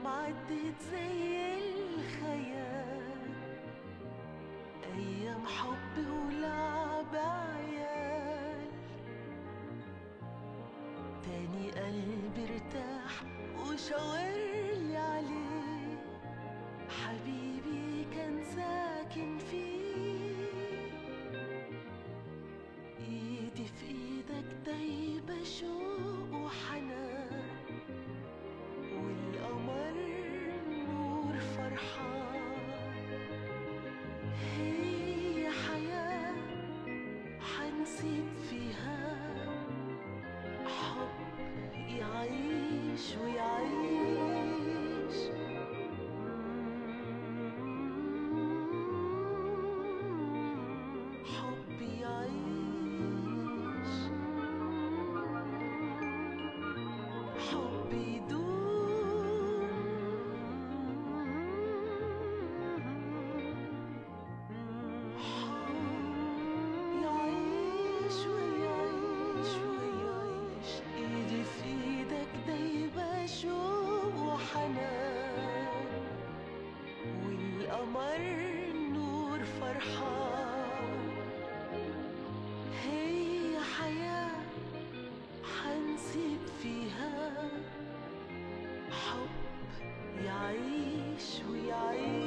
أيام عدت زي الخيال أيام حب ولعب عيال تاني قلبي ارتاح وشاورلي عليه حبيبي كان ساكن فيه ايدي في ايدك دايبة شوق وحنان والقمر نور فرحان هي حياة حنسيب فيها حب يعيش ويعيش حب يعيش حب يدوم يعيش ويعيش ويعيش ايدي في ايدك دايبة شوق وحنان والقمر نور فرحان هي حياة حنسيب فيها حب يعيش ويعيش